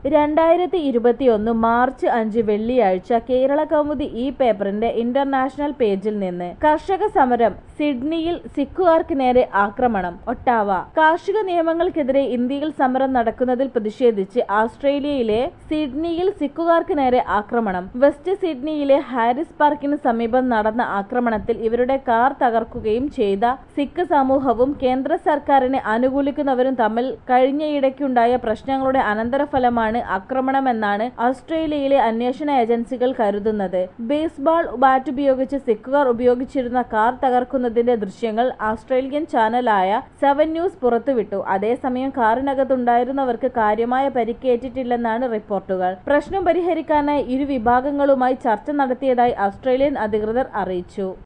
രണ്ടായിരത്തി ഇരുപത്തിയൊന്ന് മാർച്ച് അഞ്ച് വെള്ളിയാഴ്ച കേരള കൗമുദി ഈ പേപ്പറിന്റെ ഇന്റർനാഷണൽ പേജിൽ നിന്ന് കർഷക സമരം സിഡ്നിയിൽ സിഖുകാർക്ക് നേരെ ആക്രമണം ഒട്ടാവ കാർഷിക നിയമങ്ങൾക്കെതിരെ ഇന്ത്യയിൽ സമരം നടക്കുന്നതിൽ പ്രതിഷേധിച്ച് ഓസ്ട്രേലിയയിലെ സിഡ്നിയിൽ സിഖുകാർക്ക് നേരെ ആക്രമണം വെസ്റ്റ് സിഡ്നിയിലെ ഹാരിസ് പാർക്കിന് സമീപം നടന്ന ആക്രമണത്തിൽ ഇവരുടെ കാർ തകർക്കുകയും ചെയ്ത സിഖ് സമൂഹവും കേന്ദ്ര സർക്കാരിനെ അനുകൂലിക്കുന്നവരും തമ്മിൽ കഴിഞ്ഞയിടയ്ക്കുണ്ടായ പ്രശ്നങ്ങളുടെ അനന്തരഫലമാണ് ആക്രമണമെന്നാണ് ഓസ്ട്രേലിയയിലെ അന്വേഷണ ഏജൻസികൾ കരുതുന്നത് ബേസ്ബാൾ ബാറ്റ് ഉപയോഗിച്ച് സിഖുകാർ ഉപയോഗിച്ചിരുന്ന കാർ തകർക്കുന്നതിന്റെ ദൃശ്യങ്ങൾ ഓസ്ട്രേലിയൻ ചാനലായ സെവൻ ന്യൂസ് പുറത്തുവിട്ടു അതേസമയം കാറിനകത്തുണ്ടായിരുന്നവർക്ക് കാര്യമായ പരിക്കേറ്റിട്ടില്ലെന്നാണ് റിപ്പോർട്ടുകൾ പ്രശ്നം പരിഹരിക്കാനായി ഇരു വിഭാഗങ്ങളുമായി ചർച്ച നടത്തിയതായി ഓസ്ട്രേലിയൻ അധികൃതർ അറിയിച്ചു